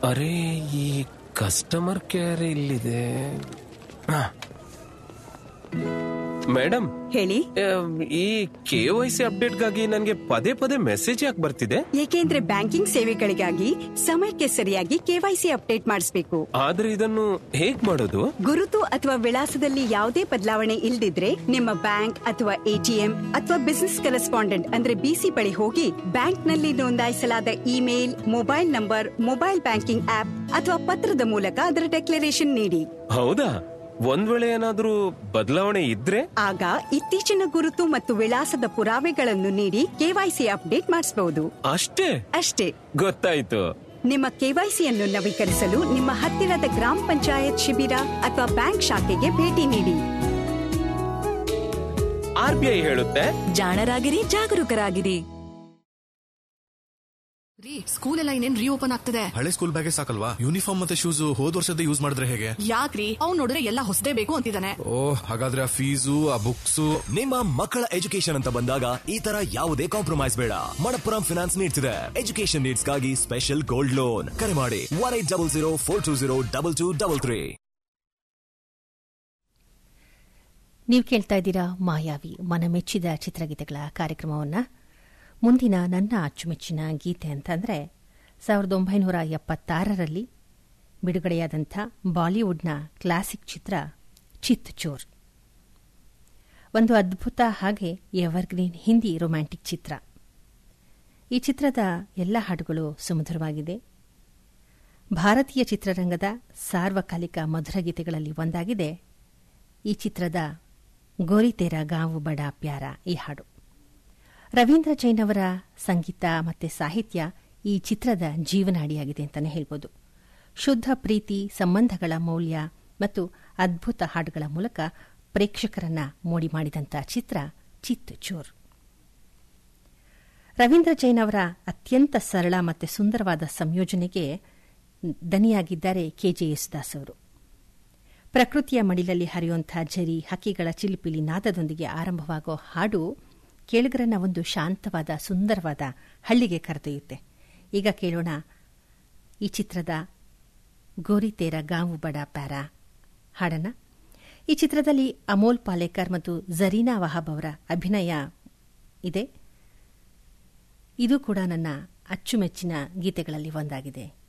ಅರೆ ಈ customer care ಇಲ್ಲಿದೆ ಹಾ. ಮೇಡಮ್ ಹೇಳಿ ಆ, ಈ ಕೆ ವೈ ಸಿ ಅಪ್ಡೇಟ್ಗಾಗಿ ನನಗೆ ಪದೇ ಪದೇ ಮೆಸೇಜ್ ಯಾಕೆ ಬರ್ತಿದೆ ಏಕೆಂದ್ರೆ ಬ್ಯಾಂಕಿಂಗ್ ಸೇವೆಗಳಿಗಾಗಿ ಸಮಯಕ್ಕೆ ಸರಿಯಾಗಿ ಕೆವೈಸಿ ಅಪ್ಡೇಟ್ ಮಾಡಿಸಬೇಕು ಆದ್ರೆ ಇದನ್ನು ಹೇಗ್ ಮಾಡೋದು ಗುರುತು ಅಥವಾ ವಿಳಾಸದಲ್ಲಿ ಯಾವುದೇ ಬದಲಾವಣೆ ಇಲ್ದಿದ್ರೆ ನಿಮ್ಮ ಬ್ಯಾಂಕ್ ಅಥವಾ ಎಟಿಎಂ ಅಥವಾ ಬಿಸಿನೆಸ್ ಕರೆಸ್ಪಾಂಡೆಂಟ್ ಅಂದ್ರೆ ಬಿಸಿ ಬಳಿ ಹೋಗಿ ಬ್ಯಾಂಕ್ನಲ್ಲಿ ನೋಂದಾಯಿಸಲಾದ email mobile number mobile banking app ಅಥವಾ ಪತ್ರದ ಮೂಲಕ ಅದರ ಡೆಕ್ಲರೇಷನ್ ನೀಡಿ ಹೌದಾ ಒಂದ್ ವೇಳೆ ಏನಾದ್ರೂ ಬದಲಾವಣೆ ಇದ್ರೆ ಆಗ ಇತ್ತೀಚಿನ ಗುರುತು ಮತ್ತು ವಿಳಾಸದ ಪುರಾವೆಗಳನ್ನು ನೀಡಿ ಕೆವೈಸಿ ಅಪ್ಡೇಟ್ ಮಾಡಿಸಬಹುದು ಅಷ್ಟೇ ಅಷ್ಟೇ ಗೊತ್ತಾಯ್ತು ನಿಮ್ಮ ಕೆವೈಸಿಯನ್ನು ನವೀಕರಿಸಲು ನಿಮ್ಮ ಹತ್ತಿರದ ಗ್ರಾಮ ಪಂಚಾಯತ್ ಶಿಬಿರ ಅಥವಾ ಬ್ಯಾಂಕ್ ಶಾಖೆಗೆ ಭೇಟಿ ನೀಡಿ ಆರ್ ಬಿ ಐ ಹೇಳುತ್ತೆ ಜಾಣರಾಗಿರಿ ಜಾಗರೂಕರಾಗಿರಿ ರೀ ಸ್ಕೂಲ್ ಎಲ್ಲ ಇನ್ನೇನ್ ರೀಓಪನ್ ಆಗ್ತದೆ ಹಳೆ ಸ್ಕೂಲ್ ಬ್ಯಾಗೆ ಸಾಕಲ್ವಾ ಯೂನಿಫಾರ್ಮ್ ಮತ್ತೆ ಶೂಸ್ ಹೋದ್ ವರ್ಷದ ಯೂಸ್ ಮಾಡಿದ್ರೆ ಹೇಗೆ ಯಾಕ್ರಿ ಅವ್ನ್ ನೋಡಿದ್ರೆ ಎಲ್ಲ ಹೊಸದೇ ಬೇಕು ಅಂತಿದ್ದಾನೆ ಓ ಹಾಗಾದ್ರೆ ಆ ಫೀಸು ಆ ಬುಕ್ಸು ನಿಮ್ಮ ಮಕ್ಕಳ ಎಜುಕೇಶನ್ ಅಂತ ಬಂದಾಗ ಈ ತರ ಯಾವುದೇ ಕಾಂಪ್ರಮೈಸ್ ಬೇಡ ಮಣಪ್ಪುರಂ ಫಿನಾನ್ಸ್ ನೀಡ್ತಿದೆ ಎಜುಕೇಶನ್ ನೀಡ್ಸ್ಗಾಗಿ ಸ್ಪೆಷಲ್ ಗೋಲ್ಡ್ ಲೋನ್ ಕರೆ ಮಾಡಿ one eight double zero four two zero double two double three ನೀವು ಕೇಳ್ತಾ ಇದ್ದೀರಾ ಮಾಯಾವಿ ಮನಮೆಚ್ಚಿದ ಚಿತ್ರಗೀತೆಗಳ ಕಾರ್ಯಕ್ರಮವನ್ನು ಮುಂದಿನ ನನ್ನ ಅಚ್ಚುಮೆಚ್ಚಿನ ಗೀತೆ ಅಂತಂದರೆ ಸಾವಿರದ ಒಂಬೈನೂರ ಎಪ್ಪತ್ತಾರರಲ್ಲಿ ಬಿಡುಗಡೆಯಾದಂಥ ಬಾಲಿವುಡ್ನ ಕ್ಲಾಸಿಕ್ ಚಿತ್ರ ಚಿತ್ ಚೋರ್ ಒಂದು ಅದ್ಭುತ ಹಾಗೆ ಎವರ್ಗ್ರೀನ್ ಹಿಂದಿ ರೊಮ್ಯಾಂಟಿಕ್ ಚಿತ್ರ ಈ ಚಿತ್ರದ ಎಲ್ಲ ಹಾಡುಗಳು ಸುಮಧುರವಾಗಿದೆ ಭಾರತೀಯ ಚಿತ್ರರಂಗದ ಸಾರ್ವಕಾಲಿಕ ಮಧುರ ಗೀತೆಗಳಲ್ಲಿ ಒಂದಾಗಿದೆ ಈ ಚಿತ್ರದ ಗೋರಿತೇರ ಗಾವು ಬಡ ಪ್ಯಾರ ಈ ಹಾಡು ರವೀಂದ್ರ ಜೈನ್ ಅವರ ಸಂಗೀತ ಮತ್ತು ಸಾಹಿತ್ಯ ಈ ಚಿತ್ರದ ಜೀವನಾಡಿಯಾಗಿದೆ ಅಂತಲೇ ಹೇಳ್ಬೋದು ಶುದ್ಧ ಪ್ರೀತಿ ಸಂಬಂಧಗಳ ಮೌಲ್ಯ ಮತ್ತು ಅದ್ಭುತ ಹಾಡುಗಳ ಮೂಲಕ ಪ್ರೇಕ್ಷಕರನ್ನ ಮೋಡಿ ಮಾಡಿದಂಥ ಚಿತ್ರ ಚಿತ್ ಚೋರ್ ರವೀಂದ್ರ ಜೈನ್ ಅವರ ಅತ್ಯಂತ ಸರಳ ಮತ್ತು ಸುಂದರವಾದ ಸಂಯೋಜನೆಗೆ ದನಿಯಾಗಿದ್ದಾರೆ ಕೆಜೆ ಯೇಸುದಾಸ್ ಅವರು ಪ್ರಕೃತಿಯ ಮಡಿಲಲ್ಲಿ ಹರಿಯುವಂಥ ಝರಿ ಹಕ್ಕಿಗಳ ಚಿಲಿಪಿಲಿ ನಾದದೊಂದಿಗೆ ಆರಂಭವಾಗೋ ಹಾಡು ಕೇಳುಗರನ್ನ ಒಂದು ಶಾಂತವಾದ ಸುಂದರವಾದ ಹಳ್ಳಿಗೆ ಕರೆದೊಯ್ಯುತ್ತೆ ಈಗ ಕೇಳೋಣ ಈ ಚಿತ್ರದ ಗೋರಿತೇರ ಗಾವು ಬಡ ಪ್ಯಾರ ಹಾಡನ್ನ ಈ ಚಿತ್ರದಲ್ಲಿ ಅಮೋಲ್ ಪಾಲೇಕರ್ ಮತ್ತು ಜರೀನಾ ವಹಾಬ್ ಅವರ ಅಭಿನಯ ಇದೆ ಇದು ಕೂಡ ನನ್ನ ಅಚ್ಚುಮೆಚ್ಚಿನ ಗೀತೆಗಳಲ್ಲಿ ಒಂದಾಗಿದೆ